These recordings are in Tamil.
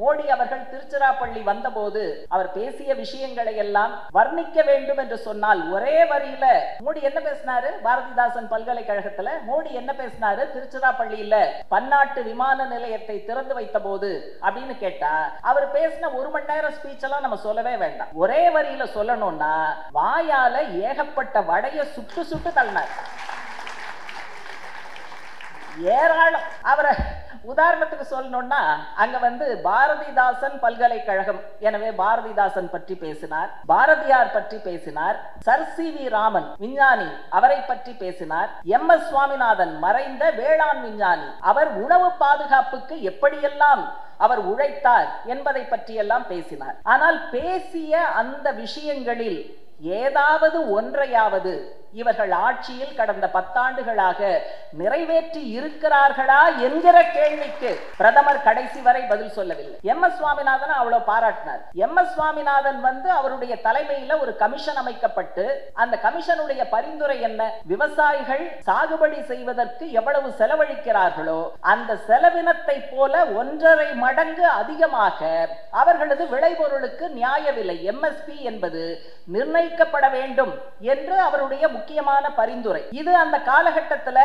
மோடி அவர்கள் திருச்சிராப்பள்ளி வந்தபோது அவர் பேசிய விஷயங்களை எல்லாம் வர்ணிக்க வேண்டும் என்று சொன்னால் ஒரே வரியில மோடி என்ன பேசினாரு பாரதிதாசன் பல்கலைக்கழகத்துல மோடி என்ன பேசினாரு திருச்சிராப்பள்ளியில பன்னாட்டு விமான நிலையத்தை திறந்து வைத்த போது அப்படின்னு கேட்டா அவர் பேசின ஒரு மணி நேரம் ஸ்பீச் எல்லாம் நம்ம சொல்லவே வேண்டாம் ஒரே வரியில சொல்லணும்னா வாயால ஏகப்பட்ட வடைய சுட்டு சுட்டு தள்ளினார் ஏராளம் அவரை உதாரணத்துக்கு சொல்லணும்னா அங்க வந்து பாரதிதாசன் பல்கலைக்கழகம் எனவே பாரதிதாசன் பற்றி பேசினார் பாரதியார் பற்றி பேசினார் சர் சி வி ராமன் விஞ்ஞானி அவரை பற்றி பேசினார் எம் எஸ் சுவாமிநாதன் மறைந்த வேளாண் விஞ்ஞானி அவர் உணவு பாதுகாப்புக்கு எப்படியெல்லாம் அவர் உழைத்தார் என்பதை பற்றியெல்லாம் பேசினார் ஆனால் பேசிய அந்த விஷயங்களில் ஏதாவது ஒன்றையாவது இவர்கள் ஆட்சியில் கடந்த பத்தாண்டுகளாக நிறைவேற்றி இருக்கிறார்களா என்கிற கேள்விக்கு பிரதமர் கடைசி வரை பதில் சொல்லவில்லை எம் எஸ் சுவாமிநாதன் அவ்வளவு பாராட்டினார் எம் எஸ் சுவாமிநாதன் வந்து அவருடைய தலைமையில ஒரு கமிஷன் அமைக்கப்பட்டு அந்த கமிஷனுடைய பரிந்துரை என்ன விவசாயிகள் சாகுபடி செய்வதற்கு எவ்வளவு செலவழிக்கிறார்களோ அந்த செலவினத்தை போல ஒன்றரை மடங்கு அதிகமாக அவர்களது விளைபொருளுக்கு நியாய விலை எம்எஸ்பி என்பது நிர்ணயிக்கப்பட வேண்டும் என்று அவருடைய முக்கியமான பரிந்துரை இது அந்த காலகட்டத்தில்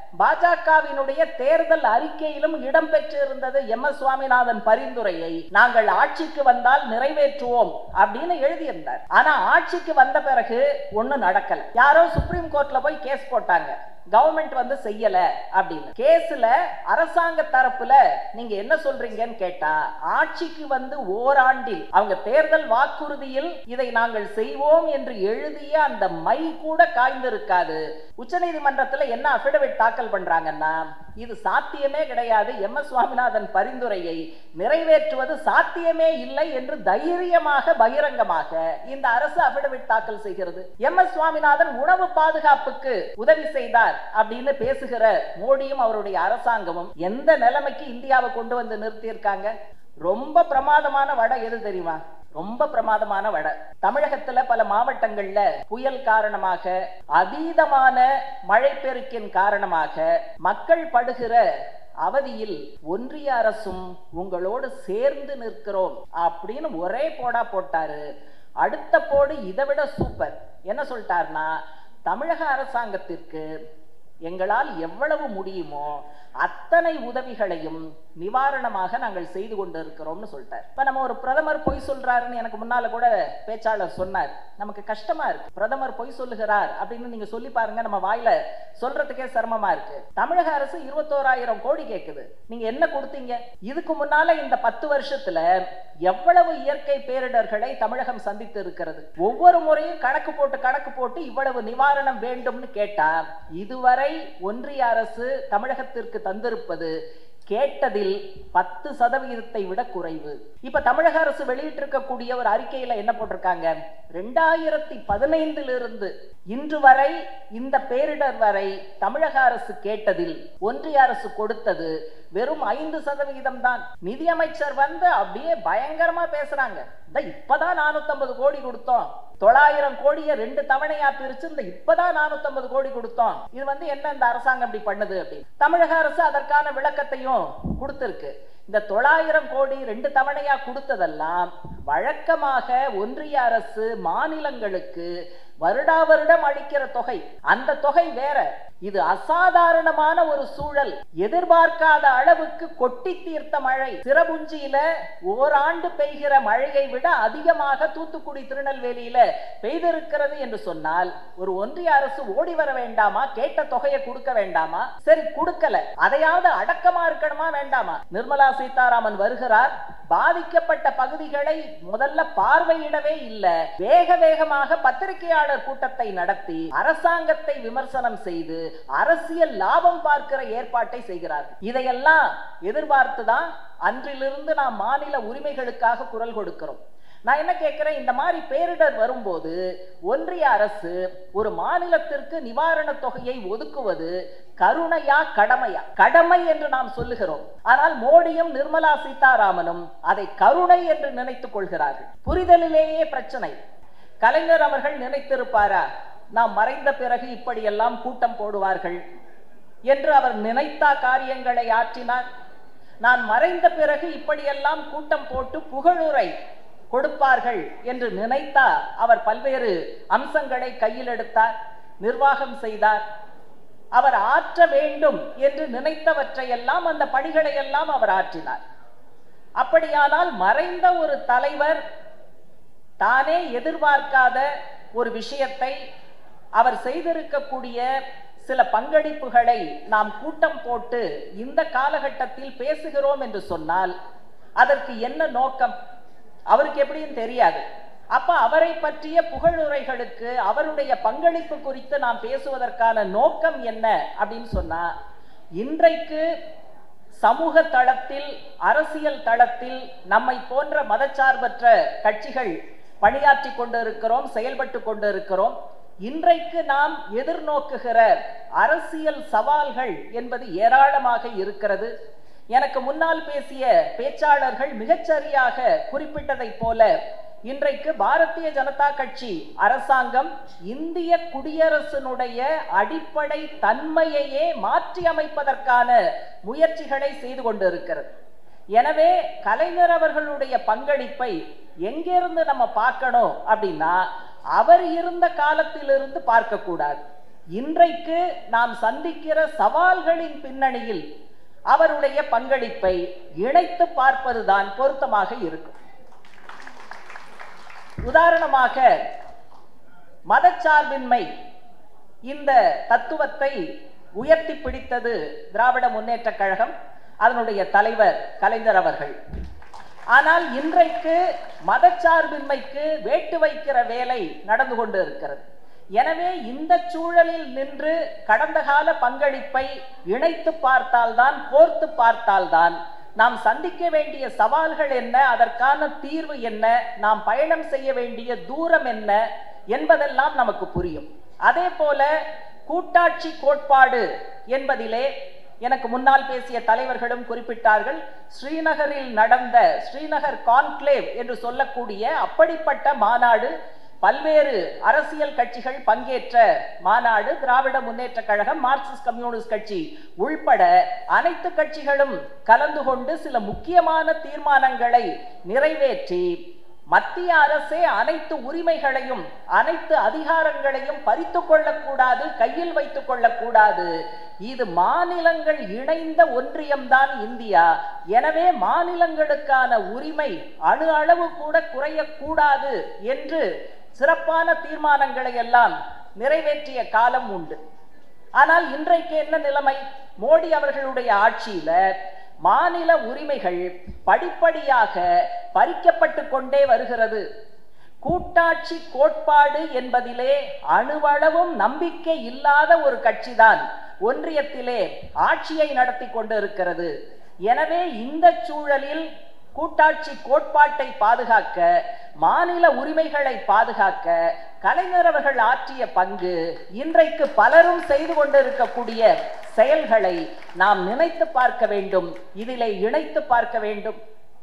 பாஜகவினுடைய தேர்தல் அறிக்கையிலும் இடம்பெற்றிருந்தது எம் எஸ் சுவாமிநாதன் பரிந்துரையை நாங்கள் ஆட்சிக்கு வந்தால் நிறைவேற்றுவோம் அப்படின்னு எழுதியிருந்தார் ஆனா ஆட்சிக்கு வந்த பிறகு ஒண்ணு நடக்கல யாரோ சுப்ரீம் கோர்ட்ல போய் கேஸ் போட்டாங்க கவர்மெண்ட் வந்து செய்யல அப்படின்னு கேஸ்ல அரசாங்க தரப்புல நீங்க என்ன சொல்றீங்கன்னு கேட்டா ஆட்சிக்கு வந்து ஓராண்டில் அவங்க தேர்தல் வாக்குறுதியில் இதை நாங்கள் செய்வோம் என்று எழுதிய அந்த மை கூட காய்ந்திருக்காது உச்சநீதிமன்றத்துல என்ன அபிடவிட் தாக்கல் பண்றாங்கன்னா இது சாத்தியமே கிடையாது எம் எஸ் சுவாமிநாதன் பரிந்துரையை நிறைவேற்றுவது சாத்தியமே இல்லை என்று தைரியமாக பகிரங்கமாக இந்த அரசு அபிடவிட் தாக்கல் செய்கிறது எம் எஸ் சுவாமிநாதன் உணவு பாதுகாப்புக்கு உதவி செய்தார் அப்படின்னு பேசுகிற மோடியும் அவருடைய அரசாங்கமும் எந்த நிலைமைக்கு இந்தியாவை கொண்டு வந்து நிறுத்தியிருக்காங்க ரொம்ப பிரமாதமான வடை எது தெரியுமா ரொம்ப பிரமாதமான வடை தமிழகத்துல பல மாவட்டங்கள்ல புயல் காரணமாக அதீதமான மழை பெருக்கின் காரணமாக மக்கள் படுகிற அவதியில் ஒன்றிய அரசும் உங்களோடு சேர்ந்து நிற்கிறோம் அப்படின்னு ஒரே போடா போட்டாரு அடுத்த போடு இதை விட சூப்பர் என்ன சொல்லிட்டாருன்னா தமிழக அரசாங்கத்திற்கு எங்களால் எவ்வளவு முடியுமோ அத்தனை உதவிகளையும் நிவாரணமாக நாங்கள் செய்து கொண்டு இருக்கிறோம்னு சொல்லிட்டார் இப்ப நம்ம ஒரு பிரதமர் பொய் சொல்றாருன்னு எனக்கு முன்னால கூட பேச்சாளர் சொன்னார் நமக்கு கஷ்டமா இருக்கு பிரதமர் பொய் சொல்லுகிறார் அப்படின்னு நீங்க சொல்லி பாருங்க நம்ம வாயில சொல்றதுக்கே சிரமமா இருக்கு தமிழக அரசு இருபத்தோராயிரம் கோடி கேக்குது நீங்க என்ன கொடுத்தீங்க இதுக்கு முன்னால இந்த பத்து வருஷத்துல எவ்வளவு இயற்கை பேரிடர்களை தமிழகம் சந்தித்து இருக்கிறது ஒவ்வொரு முறையும் கணக்கு போட்டு கணக்கு போட்டு இவ்வளவு நிவாரணம் வேண்டும்னு கேட்டா இதுவரை ஒன்றிய அரசு தமிழகத்திற்கு தந்திருப்பது கேட்டதில் பத்து சதவிகிதத்தை விட குறைவு இப்ப தமிழக அரசு வெளியிட்டிருக்கக்கூடிய ஒரு அறிக்கையில என்ன போட்டிருக்காங்க ரெண்டாயிரத்தி பதினைந்தில் இருந்து இன்று வரை இந்த பேரிடர் வரை தமிழக அரசு கேட்டதில் ஒன்றிய அரசு கொடுத்தது வெறும் ஐந்து சதவிகிதம் தான் நிதியமைச்சர் வந்து அப்படியே பயங்கரமா பேசுறாங்க இந்த இப்பதான் நானூத்தி கோடி கொடுத்தோம் தொள்ளாயிரம் கோடியை ரெண்டு தவணையா பிரிச்சு இந்த இப்பதான் நானூத்தி கோடி கொடுத்தோம் இது வந்து என்ன இந்த அரசாங்கம் இப்படி பண்ணுது அப்படின்னு தமிழக அரசு அதற்கான விளக்கத்தையும் கொடுத்திருக்கு இந்த தொள்ளாயிரம் கோடி ரெண்டு தவணையா கொடுத்ததெல்லாம் வழக்கமாக ஒன்றிய அரசு மாநிலங்களுக்கு வருடா வருடம் அளிக்கிற தொகை அந்த தொகை வேற இது அசாதாரணமான ஒரு சூழல் எதிர்பார்க்காத அளவுக்கு கொட்டி தீர்த்த மழை சிறபுஞ்சியில ஓராண்டு பெய்கிற மழையை விட அதிகமாக தூத்துக்குடி திருநெல்வேலியில பெய்திருக்கிறது என்று சொன்னால் ஒரு ஒன்றிய அரசு ஓடி வர வேண்டாமா கேட்ட தொகையை கொடுக்க வேண்டாமா சரி கொடுக்கல அதையாவது அடக்கமா இருக்கணுமா வேண்டாமா நிர்மலா சீதாராமன் வருகிறார் பாதிக்கப்பட்ட பகுதிகளை முதல்ல பார்வையிடவே இல்லை வேக வேகமாக பத்திரிகையாளர் கூட்டத்தை நடத்தி அரசாங்கத்தை விமர்சனம் செய்து அரசியல் லாபம் பார்க்கிற ஏற்பாட்டை செய்கிறார்கள் இதையெல்லாம் எதிர்பார்த்துதான் அன்றிலிருந்து நாம் மாநில உரிமைகளுக்காக குரல் கொடுக்கிறோம் நான் என்ன கேட்கிறேன் இந்த மாதிரி பேரிடர் வரும்போது ஒன்றிய அரசு ஒரு மாநிலத்திற்கு நிவாரண தொகையை ஒதுக்குவது கருணையா கடமையா கடமை என்று நாம் சொல்லுகிறோம் ஆனால் மோடியும் நிர்மலா சீதாராமனும் அதை கருணை என்று நினைத்துக் கொள்கிறார்கள் புரிதலிலேயே பிரச்சனை கலைஞர் அவர்கள் நினைத்திருப்பாரா நாம் மறைந்த பிறகு இப்படியெல்லாம் கூட்டம் போடுவார்கள் என்று அவர் நினைத்தா காரியங்களை ஆற்றினார் நான் மறைந்த பிறகு இப்படியெல்லாம் கூட்டம் போட்டு புகழுரை கொடுப்பார்கள் என்று நினைத்தா அவர் பல்வேறு அம்சங்களை கையில் எடுத்தார் நிர்வாகம் செய்தார் அவர் ஆற்ற வேண்டும் என்று நினைத்தவற்றையெல்லாம் அந்த பணிகளை எல்லாம் அவர் ஆற்றினார் அப்படியானால் மறைந்த ஒரு தலைவர் தானே எதிர்பார்க்காத ஒரு விஷயத்தை அவர் செய்திருக்கக்கூடிய சில பங்களிப்புகளை நாம் கூட்டம் போட்டு இந்த காலகட்டத்தில் பேசுகிறோம் என்று சொன்னால் அதற்கு என்ன நோக்கம் அவருக்கு எப்படியும் தெரியாது அப்ப அவரை பற்றிய புகழுரைகளுக்கு அவருடைய பங்களிப்பு குறித்து நாம் பேசுவதற்கான நோக்கம் என்ன அப்படின்னு சொன்னா இன்றைக்கு சமூக தளத்தில் அரசியல் தளத்தில் நம்மை போன்ற மதச்சார்பற்ற கட்சிகள் பணியாற்றி கொண்டிருக்கிறோம் செயல்பட்டு கொண்டிருக்கிறோம் இன்றைக்கு நாம் எதிர்நோக்குகிற அரசியல் சவால்கள் என்பது ஏராளமாக இருக்கிறது எனக்கு முன்னால் பேசிய பேச்சாளர்கள் மிகச்சரியாக குறிப்பிட்டதைப் போல இன்றைக்கு பாரதிய ஜனதா கட்சி அரசாங்கம் இந்திய குடியரசினுடைய அடிப்படை தன்மையையே மாற்றி அமைப்பதற்கான முயற்சிகளை செய்து கொண்டிருக்கிறது எனவே கலைஞர் அவர்களுடைய பங்களிப்பை எங்கிருந்து நம்ம பார்க்கணும் அப்படின்னா அவர் இருந்த காலத்திலிருந்து பார்க்கக்கூடாது இன்றைக்கு நாம் சந்திக்கிற சவால்களின் பின்னணியில் அவருடைய பங்களிப்பை இணைத்து பார்ப்பதுதான் பொருத்தமாக இருக்கும் உதாரணமாக மதச்சார்பின்மை இந்த தத்துவத்தை உயர்த்தி பிடித்தது திராவிட முன்னேற்ற கழகம் அதனுடைய தலைவர் கலைஞர் அவர்கள் ஆனால் இன்றைக்கு மதச்சார்பின்மைக்கு வேட்டு வைக்கிற வேலை நடந்து கொண்டு இருக்கிறது எனவே இந்த சூழலில் நின்று கடந்த கால பங்களிப்பை இணைத்து பார்த்தால்தான் கோர்த்து பார்த்தால்தான் நாம் சந்திக்க வேண்டிய சவால்கள் என்ன அதற்கான தீர்வு என்ன நாம் பயணம் செய்ய வேண்டிய தூரம் என்ன என்பதெல்லாம் நமக்கு புரியும் அதே போல கூட்டாட்சி கோட்பாடு என்பதிலே எனக்கு முன்னால் பேசிய தலைவர்களும் குறிப்பிட்டார்கள் ஸ்ரீநகரில் நடந்த ஸ்ரீநகர் கான்க்ளேவ் என்று சொல்லக்கூடிய அப்படிப்பட்ட மாநாடு பல்வேறு அரசியல் கட்சிகள் பங்கேற்ற மாநாடு திராவிட முன்னேற்ற கழகம் மார்க்சிஸ்ட் கம்யூனிஸ்ட் கட்சி உள்பட அனைத்து கட்சிகளும் கலந்து கொண்டு சில முக்கியமான தீர்மானங்களை நிறைவேற்றி மத்திய அரசே அனைத்து உரிமைகளையும் அனைத்து அதிகாரங்களையும் பறித்து கொள்ளக்கூடாது கையில் வைத்துக் கொள்ளக்கூடாது இது மாநிலங்கள் இணைந்த ஒன்றியம்தான் இந்தியா எனவே மாநிலங்களுக்கான உரிமை அணு அளவு கூட குறையக்கூடாது என்று சிறப்பான தீர்மானங்களை எல்லாம் நிறைவேற்றிய காலம் உண்டு ஆனால் இன்றைக்கு என்ன நிலைமை மோடி அவர்களுடைய ஆட்சியில மாநில உரிமைகள் படிப்படியாக பறிக்கப்பட்டு கொண்டே வருகிறது கூட்டாட்சி கோட்பாடு என்பதிலே அணுவளவும் நம்பிக்கை இல்லாத ஒரு கட்சிதான் ஒன்றியத்திலே ஆட்சியை நடத்தி கொண்டு இருக்கிறது எனவே இந்த சூழலில் கூட்டாட்சி கோட்பாட்டை பாதுகாக்க மாநில உரிமைகளை பாதுகாக்க கலைஞர் அவர்கள் ஆற்றிய பங்கு இன்றைக்கு பலரும் செய்து கொண்டிருக்கக்கூடிய செயல்களை நாம் நினைத்து பார்க்க வேண்டும் இதிலே இணைத்து பார்க்க வேண்டும்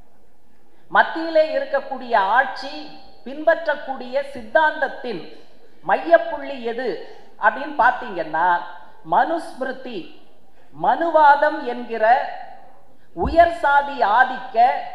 மத்தியிலே இருக்கக்கூடிய ஆட்சி பின்பற்றக்கூடிய சித்தாந்தத்தின் மையப்புள்ளி எது அப்படின்னு பார்த்தீங்கன்னா மனுஸ்மிருதி மனுவாதம் என்கிற உயர் சாதி ஆதிக்க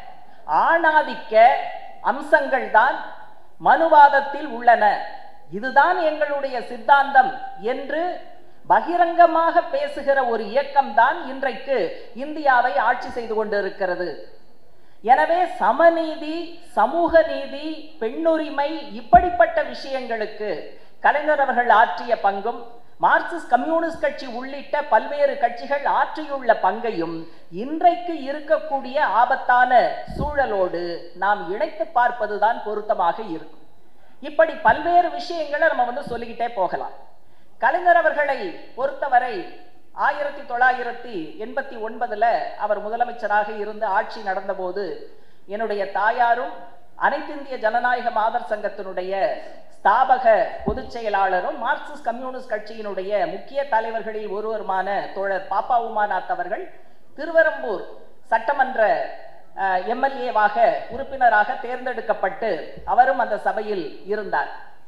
ஆணாதிக்க அம்சங்கள் தான் மனுவாதத்தில் உள்ளன இதுதான் எங்களுடைய சித்தாந்தம் என்று பகிரங்கமாக பேசுகிற ஒரு இயக்கம்தான் இன்றைக்கு இந்தியாவை ஆட்சி செய்து கொண்டிருக்கிறது எனவே சமநீதி சமூக நீதி பெண்ணுரிமை இப்படிப்பட்ட விஷயங்களுக்கு கலைஞர் அவர்கள் ஆற்றிய பங்கும் மார்க்சிஸ்ட் கம்யூனிஸ்ட் கட்சி உள்ளிட்ட பல்வேறு கட்சிகள் ஆற்றியுள்ள பங்கையும் இன்றைக்கு இருக்கக்கூடிய ஆபத்தான சூழலோடு நாம் இணைத்து பார்ப்பதுதான் பொருத்தமாக இருக்கும் இப்படி பல்வேறு விஷயங்களை நம்ம வந்து சொல்லிக்கிட்டே போகலாம் கலைஞர் அவர்களை பொறுத்தவரை ஆயிரத்தி தொள்ளாயிரத்தி எண்பத்தி ஒன்பதுல அவர் முதலமைச்சராக இருந்து ஆட்சி நடந்தபோது என்னுடைய தாயாரும் அனைத்திந்திய ஜனநாயக மாதர் சங்கத்தினுடைய ஸ்தாபக பொதுச் செயலாளரும் மார்க்சிஸ்ட் கம்யூனிஸ்ட் கட்சியினுடைய முக்கிய தலைவர்களில் ஒருவருமான தோழர் பாப்பா உமாநாத் அவர்கள் திருவரம்பூர் சட்டமன்ற எம்எல்ஏவாக உறுப்பினராக தேர்ந்தெடுக்கப்பட்டு அவரும் அந்த சபையில் இருந்தார்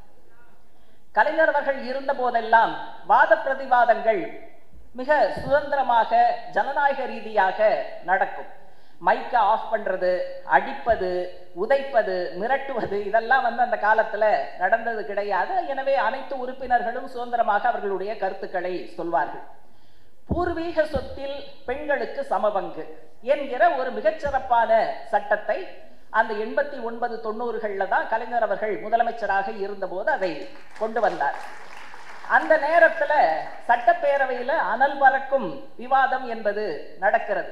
கலைஞர் அவர்கள் இருந்த போதெல்லாம் வாத பிரதிவாதங்கள் மிக சுதந்திரமாக ஜனநாயக ரீதியாக நடக்கும் மைக்கை ஆஃப் பண்றது அடிப்பது உதைப்பது மிரட்டுவது இதெல்லாம் வந்து அந்த காலத்துல நடந்தது கிடையாது எனவே அனைத்து உறுப்பினர்களும் சுதந்திரமாக அவர்களுடைய கருத்துக்களை சொல்வார்கள் பூர்வீக சொத்தில் பெண்களுக்கு சமபங்கு என்கிற ஒரு மிகச்சிறப்பான சட்டத்தை அந்த எண்பத்தி ஒன்பது தொண்ணூறுகளில் தான் கலைஞர் அவர்கள் முதலமைச்சராக இருந்தபோது அதை கொண்டு வந்தார் அந்த நேரத்துல சட்டப்பேரவையில அனல் பறக்கும் விவாதம் என்பது நடக்கிறது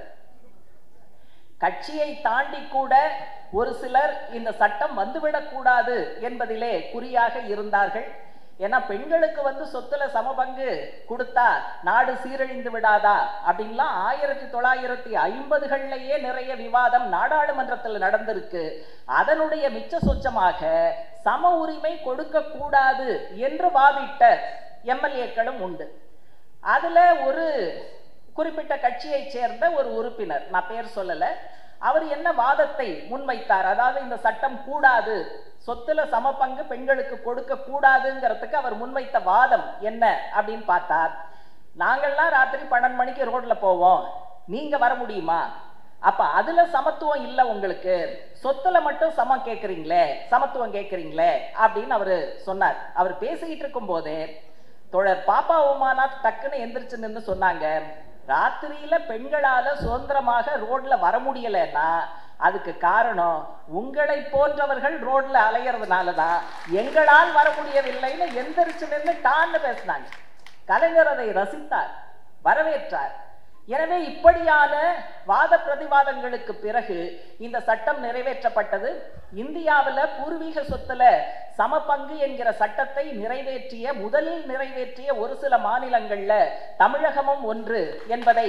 கட்சியை தாண்டி கூட ஒரு சிலர் இந்த சட்டம் வந்துவிடக்கூடாது என்பதிலே குறியாக இருந்தார்கள் ஏன்னா பெண்களுக்கு வந்து சொத்துல சமபங்கு கொடுத்தா நாடு சீரழிந்து விடாதா அப்படின்லாம் ஆயிரத்தி தொள்ளாயிரத்தி ஐம்பதுகள்லயே நிறைய விவாதம் நாடாளுமன்றத்தில் நடந்திருக்கு அதனுடைய மிச்ச சொச்சமாக சம உரிமை கொடுக்க கூடாது என்று வாதிட்ட எம்எல்ஏக்களும் உண்டு அதுல ஒரு குறிப்பிட்ட கட்சியைச் சேர்ந்த ஒரு உறுப்பினர் நான் பேர் சொல்லல அவர் என்ன வாதத்தை முன்வைத்தார் அதாவது இந்த சட்டம் கூடாது சொத்துல சமபங்கு பெண்களுக்கு கொடுக்க கூடாதுங்கிறதுக்கு அவர் முன்வைத்த வாதம் என்ன அப்படின்னு பார்த்தார் நாங்கள்லாம் ராத்திரி பன்னெண்டு மணிக்கு ரோட்ல போவோம் நீங்க வர முடியுமா அப்ப அதுல சமத்துவம் இல்ல உங்களுக்கு சொத்துல மட்டும் சமம் கேக்குறீங்களே சமத்துவம் கேக்குறீங்களே அப்படின்னு அவரு சொன்னார் அவர் பேசிக்கிட்டு இருக்கும் போதே தோழர் பாப்பா உமாநாத் டக்குன்னு எந்திரிச்சு நின்று சொன்னாங்க ராத்திரியில பெண்களால சுதந்திரமாக ரோட்ல வர முடியலன்னா அதுக்கு காரணம் உங்களை போன்றவர்கள் ரோட்ல அலையறதுனாலதான் எங்களால் வர முடியவில்லைன்னு எந்திரிச்சு நின்று டான்னு பேசினாங்க கலைஞர் அதை ரசித்தார் வரவேற்றார் எனவே இப்படியான வாத பிரதிவாதங்களுக்கு பிறகு இந்த சட்டம் நிறைவேற்றப்பட்டது இந்தியாவில் பூர்வீக சொத்துல சமபங்கு என்கிற சட்டத்தை நிறைவேற்றிய முதலில் நிறைவேற்றிய ஒரு சில மாநிலங்கள்ல தமிழகமும் ஒன்று என்பதை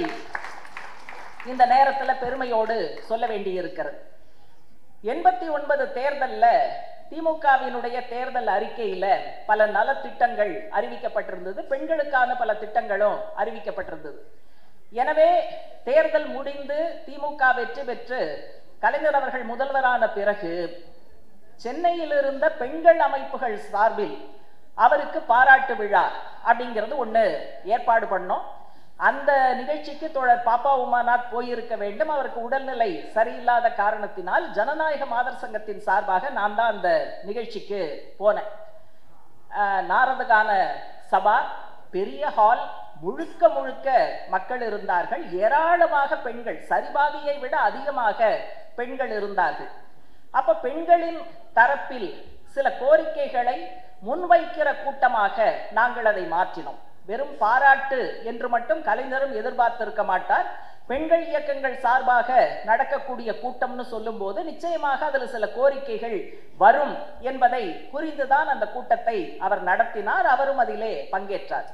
இந்த நேரத்துல பெருமையோடு சொல்ல வேண்டியிருக்கிறது எண்பத்தி ஒன்பது தேர்தல்ல திமுகவினுடைய தேர்தல் அறிக்கையில பல நலத்திட்டங்கள் அறிவிக்கப்பட்டிருந்தது பெண்களுக்கான பல திட்டங்களும் அறிவிக்கப்பட்டிருந்தது எனவே தேர்தல் முடிந்து திமுக வெற்றி பெற்று கலைஞர் அவர்கள் முதல்வரான பிறகு சென்னையில் இருந்த பெண்கள் அமைப்புகள் சார்பில் அவருக்கு பாராட்டு விழா அப்படிங்கிறது ஒண்ணு ஏற்பாடு பண்ணோம் அந்த நிகழ்ச்சிக்கு தோழர் பாப்பா உமாநாத் போயிருக்க வேண்டும் அவருக்கு உடல்நிலை சரியில்லாத காரணத்தினால் ஜனநாயக மாதர் சங்கத்தின் சார்பாக நான் தான் அந்த நிகழ்ச்சிக்கு போனேன் அஹ், நாரதகான சபா பெரிய ஹால் முழுக்க முழுக்க மக்கள் இருந்தார்கள் ஏராளமாக பெண்கள் சரிபாதியை விட அதிகமாக பெண்கள் இருந்தார்கள் அப்ப பெண்களின் தரப்பில் சில கோரிக்கைகளை முன்வைக்கிற கூட்டமாக நாங்கள் அதை மாற்றினோம் வெறும் பாராட்டு என்று மட்டும் கலைஞரும் எதிர்பார்த்திருக்க மாட்டார் பெண்கள் இயக்கங்கள் சார்பாக நடக்கக்கூடிய கூட்டம்னு சொல்லும்போது நிச்சயமாக அதில் சில கோரிக்கைகள் வரும் என்பதை புரிந்துதான் அந்த கூட்டத்தை அவர் நடத்தினார் அவரும் அதிலே பங்கேற்றார்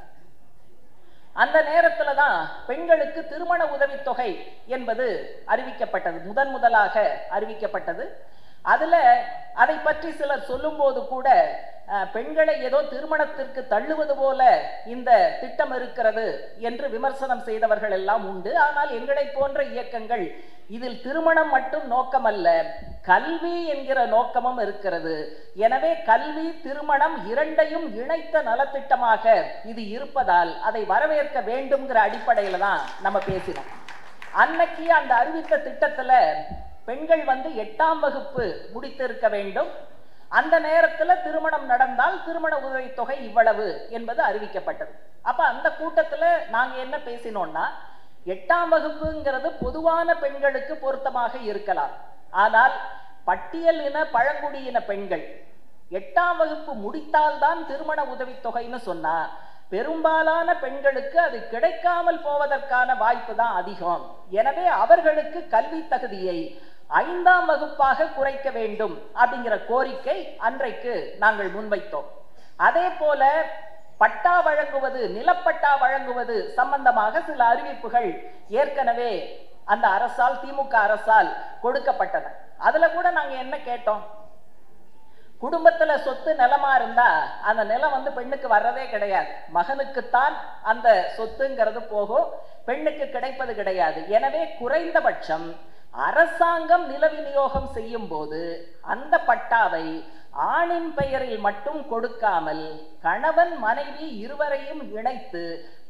அந்த நேரத்துல தான் பெண்களுக்கு திருமண உதவித்தொகை என்பது அறிவிக்கப்பட்டது முதன் முதலாக அறிவிக்கப்பட்டது அதுல அதை பற்றி சிலர் சொல்லும்போது கூட அஹ், பெண்களை ஏதோ திருமணத்திற்கு தள்ளுவது போல இந்த திட்டம் இருக்கிறது என்று விமர்சனம் செய்தவர்கள் எல்லாம் உண்டு ஆனால் எங்களை போன்ற இயக்கங்கள் இதில் திருமணம் மட்டும் நோக்கமல்ல கல்வி என்கிற நோக்கமும் இருக்கிறது எனவே கல்வி திருமணம் இரண்டையும் இணைத்த நலத்திட்டமாக இது இருப்பதால் அதை வரவேற்க வேண்டும்ங்கிற அடிப்படையில தான் நம்ம பேசினோம் அன்னைக்கு அந்த அறிவித்த திட்டத்துல பெண்கள் வந்து எட்டாம் வகுப்பு முடித்திருக்க வேண்டும் அந்த நேரத்துல திருமணம் நடந்தால் திருமண உதவித்தொகை இவ்வளவு என்பது அறிவிக்கப்பட்டது அப்ப அந்த கூட்டத்துல நாங்க என்ன பேசினோம்னா எட்டாம் வகுப்புங்கிறது பொதுவான பெண்களுக்கு பொருத்தமாக இருக்கலாம் ஆனால் பட்டியல் இன பழங்குடியின பெண்கள் எட்டாம் வகுப்பு முடித்தால்தான் திருமண உதவித்தொகைன்னு சொன்னா பெரும்பாலான பெண்களுக்கு அது கிடைக்காமல் போவதற்கான வாய்ப்பு தான் அதிகம் எனவே அவர்களுக்கு கல்வி தகுதியை ஐந்தாம் வகுப்பாக குறைக்க வேண்டும் அப்படிங்கிற கோரிக்கை அன்றைக்கு நாங்கள் முன்வைத்தோம் அதே போல பட்டா வழங்குவது நிலப்பட்டா வழங்குவது சம்பந்தமாக சில அறிவிப்புகள் ஏற்கனவே அந்த அரசால் திமுக அரசால் கொடுக்கப்பட்டன அதுல கூட நாங்க என்ன கேட்டோம் குடும்பத்துல சொத்து நிலமா இருந்தா அந்த நிலம் வந்து பெண்ணுக்கு வர்றதே கிடையாது மகனுக்குத்தான் அந்த சொத்துங்கிறது போகும் பெண்ணுக்கு கிடைப்பது கிடையாது எனவே குறைந்தபட்சம் அரசாங்கம் நில விநியோகம் செய்யும் போது அந்த பட்டாவை ஆணின் பெயரில் மட்டும் கொடுக்காமல் கணவன் மனைவி இருவரையும் இணைத்து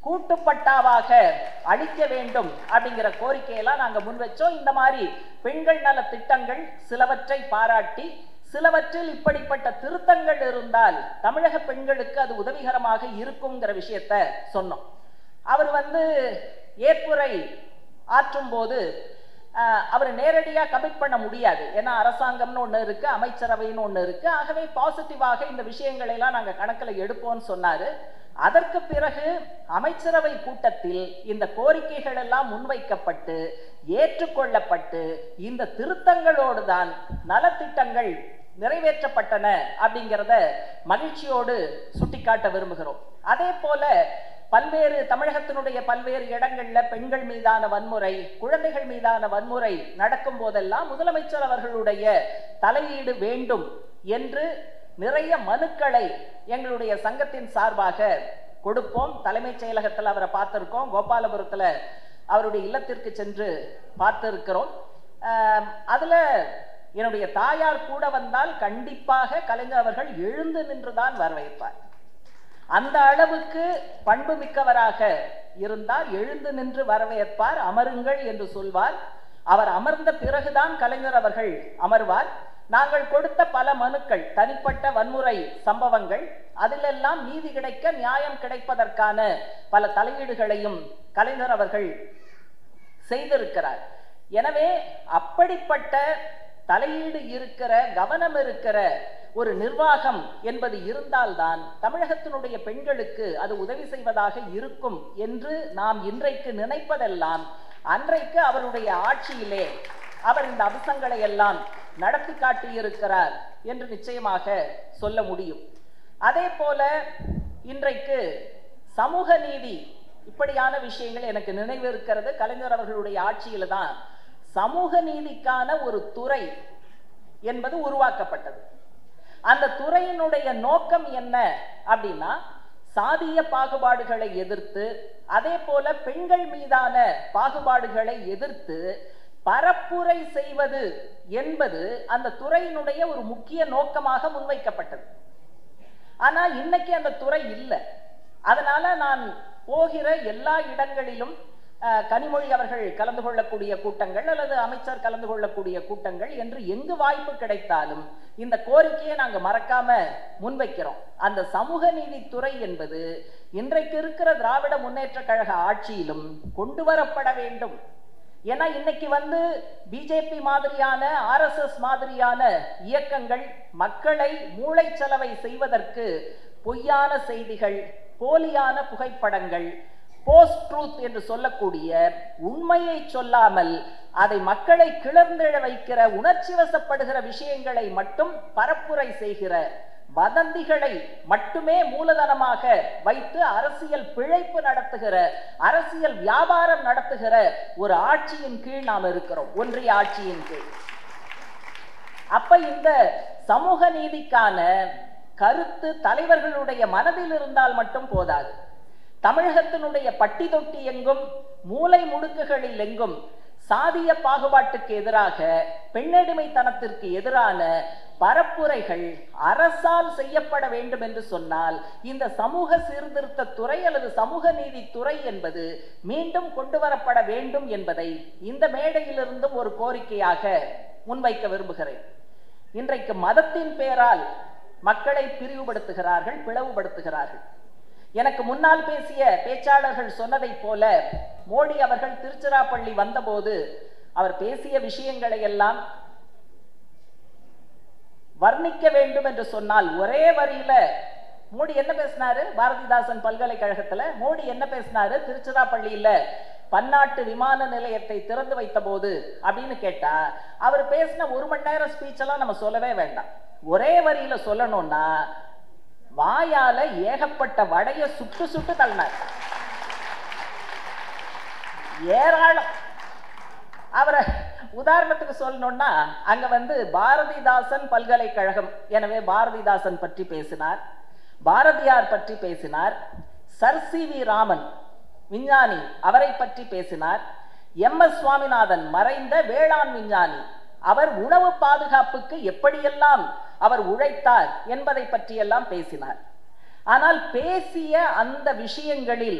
கூட்டுப்பட்டாவாக அளிக்க வேண்டும் அப்படிங்கிற கோரிக்கையெல்லாம் நாங்க முன் வச்சோம் இந்த மாதிரி பெண்கள் நல திட்டங்கள் சிலவற்றை பாராட்டி சிலவற்றில் இப்படிப்பட்ட திருத்தங்கள் இருந்தால் தமிழக பெண்களுக்கு அது உதவிகரமாக இருக்குங்கிற விஷயத்த சொன்னோம் அவர் வந்து ஏற்புரை ஆற்றும் போது அவர் நேரடியாக கமிட் பண்ண முடியாது ஏன்னா அரசாங்கம்னு ஒன்று இருக்கு அமைச்சரவைன்னு ஒன்று இருக்கு ஆகவே பாசிட்டிவாக இந்த விஷயங்களை எல்லாம் நாங்கள் கணக்கில் எடுப்போம்னு சொன்னாரு அதற்கு பிறகு அமைச்சரவை கூட்டத்தில் இந்த கோரிக்கைகள் எல்லாம் முன்வைக்கப்பட்டு ஏற்றுக்கொள்ளப்பட்டு இந்த திருத்தங்களோடு தான் நலத்திட்டங்கள் நிறைவேற்றப்பட்டன அப்படிங்கிறத மகிழ்ச்சியோடு சுட்டிக்காட்ட விரும்புகிறோம் அதே போல பல்வேறு தமிழகத்தினுடைய பல்வேறு இடங்கள்ல பெண்கள் மீதான வன்முறை குழந்தைகள் மீதான வன்முறை நடக்கும் போதெல்லாம் முதலமைச்சர் அவர்களுடைய தலையீடு வேண்டும் என்று நிறைய மனுக்களை எங்களுடைய சங்கத்தின் சார்பாக கொடுப்போம் தலைமைச் செயலகத்தில் அவரை பார்த்திருக்கோம் கோபாலபுரத்தில் அவருடைய இல்லத்திற்கு சென்று பார்த்திருக்கிறோம் அதுல என்னுடைய தாயார் கூட வந்தால் கண்டிப்பாக கலைஞர் அவர்கள் எழுந்து நின்றுதான் வரவேற்பார் அந்த அளவுக்கு பண்பு மிக்கவராக இருந்தால் எழுந்து நின்று வரவேற்பார் அமருங்கள் என்று சொல்வார் அவர் அமர்ந்த பிறகுதான் கலைஞர் அவர்கள் அமர்வார் நாங்கள் கொடுத்த பல மனுக்கள் தனிப்பட்ட வன்முறை சம்பவங்கள் அதிலெல்லாம் நீதி கிடைக்க நியாயம் கிடைப்பதற்கான பல தலையீடுகளையும் கலைஞர் அவர்கள் செய்திருக்கிறார் எனவே அப்படிப்பட்ட தலையீடு இருக்கிற கவனம் இருக்கிற ஒரு நிர்வாகம் என்பது இருந்தால்தான் தமிழகத்தினுடைய பெண்களுக்கு அது உதவி செய்வதாக இருக்கும் என்று நாம் இன்றைக்கு நினைப்பதெல்லாம் அன்றைக்கு அவருடைய ஆட்சியிலே அவர் இந்த அம்சங்களை எல்லாம் நடத்தி காட்டியிருக்கிறார் என்று நிச்சயமாக சொல்ல முடியும் அதே போல இன்றைக்கு சமூக நீதி இப்படியான விஷயங்கள் எனக்கு நினைவு இருக்கிறது கலைஞர் அவர்களுடைய ஆட்சியில தான் சமூக நீதிக்கான ஒரு துறை என்பது உருவாக்கப்பட்டது அந்த துறையினுடைய நோக்கம் என்ன அப்படின்னா சாதிய பாகுபாடுகளை எதிர்த்து அதே போல பெண்கள் மீதான பாகுபாடுகளை எதிர்த்து பரப்புரை செய்வது என்பது அந்த துறையினுடைய ஒரு முக்கிய நோக்கமாக முன்வைக்கப்பட்டது ஆனா இன்னைக்கு அந்த துறை இல்லை அதனால நான் போகிற எல்லா இடங்களிலும் கனிமொழி அவர்கள் கலந்து கொள்ளக்கூடிய கூட்டங்கள் அல்லது அமைச்சர் கலந்து கொள்ளக்கூடிய கூட்டங்கள் என்று எங்கு வாய்ப்பு கிடைத்தாலும் இந்த கோரிக்கையை நாங்க மறக்காம முன்வைக்கிறோம் அந்த சமூக நீதித்துறை என்பது இன்றைக்கு இருக்கிற திராவிட முன்னேற்ற கழக ஆட்சியிலும் கொண்டு வரப்பட வேண்டும் ஏன்னா இன்னைக்கு வந்து பிஜேபி மாதிரியான ஆர்எஸ்எஸ் மாதிரியான இயக்கங்கள் மக்களை மூளைச்சலவை செய்வதற்கு பொய்யான செய்திகள் போலியான புகைப்படங்கள் போஸ்ட் ட்ரூத் என்று சொல்லக்கூடிய உண்மையை சொல்லாமல் அதை மக்களை கிளர்ந்தெழ வைக்கிற உணர்ச்சி வசப்படுகிற விஷயங்களை மட்டும் பரப்புரை செய்கிற வதந்திகளை மட்டுமே மூலதனமாக வைத்து அரசியல் பிழைப்பு நடத்துகிற அரசியல் வியாபாரம் நடத்துகிற ஒரு ஆட்சியின் கீழ் நாம் இருக்கிறோம் ஒன்றிய ஆட்சியின் கீழ் அப்ப இந்த சமூக நீதிக்கான கருத்து தலைவர்களுடைய மனதில் இருந்தால் மட்டும் போதாது தமிழகத்தினுடைய பட்டி தொட்டி எங்கும் மூலை முடுக்குகளில் எங்கும் சாதிய பாகுபாட்டுக்கு எதிராக பெண்ணடிமைத்தனத்திற்கு எதிரான பரப்புரைகள் அரசால் செய்யப்பட வேண்டும் என்று சொன்னால் இந்த சமூக சீர்திருத்த துறை அல்லது சமூக நீதி துறை என்பது மீண்டும் கொண்டு வரப்பட வேண்டும் என்பதை இந்த மேடையிலிருந்தும் ஒரு கோரிக்கையாக முன்வைக்க விரும்புகிறேன் இன்றைக்கு மதத்தின் பேரால் மக்களை பிரிவுபடுத்துகிறார்கள் பிளவுபடுத்துகிறார்கள் எனக்கு முன்னால் பேசிய பேச்சாளர்கள் சொன்னதைப் போல மோடி அவர்கள் திருச்சிராப்பள்ளி வந்தபோது அவர் பேசிய விஷயங்களை எல்லாம் வர்ணிக்க வேண்டும் என்று சொன்னால் ஒரே வரியில மோடி என்ன பேசினாரு பாரதிதாசன் பல்கலைக்கழகத்துல மோடி என்ன பேசினாரு திருச்சிராப்பள்ளியில பன்னாட்டு விமான நிலையத்தை திறந்து வைத்த போது அப்படின்னு கேட்டா அவர் பேசின ஒரு மணி நேரம் ஸ்பீச் எல்லாம் நம்ம சொல்லவே வேண்டாம் ஒரே வரியில சொல்லணும்னா வாயால ஏகப்பட்ட வடைய சுட்டு சுட்டு தள்ளினார் ஏராளம் அவரை உதாரணத்துக்கு சொல்லணும்னா அங்க வந்து பாரதிதாசன் பல்கலைக்கழகம் எனவே பாரதிதாசன் பற்றி பேசினார் பாரதியார் பற்றி பேசினார் சர் சி வி ராமன் விஞ்ஞானி அவரை பற்றி பேசினார் எம் எஸ் சுவாமிநாதன் மறைந்த வேளாண் விஞ்ஞானி அவர் உணவு பாதுகாப்புக்கு எப்படியெல்லாம் அவர் உழைத்தார் என்பதை பற்றியெல்லாம் பேசினார் ஆனால் பேசிய அந்த விஷயங்களில்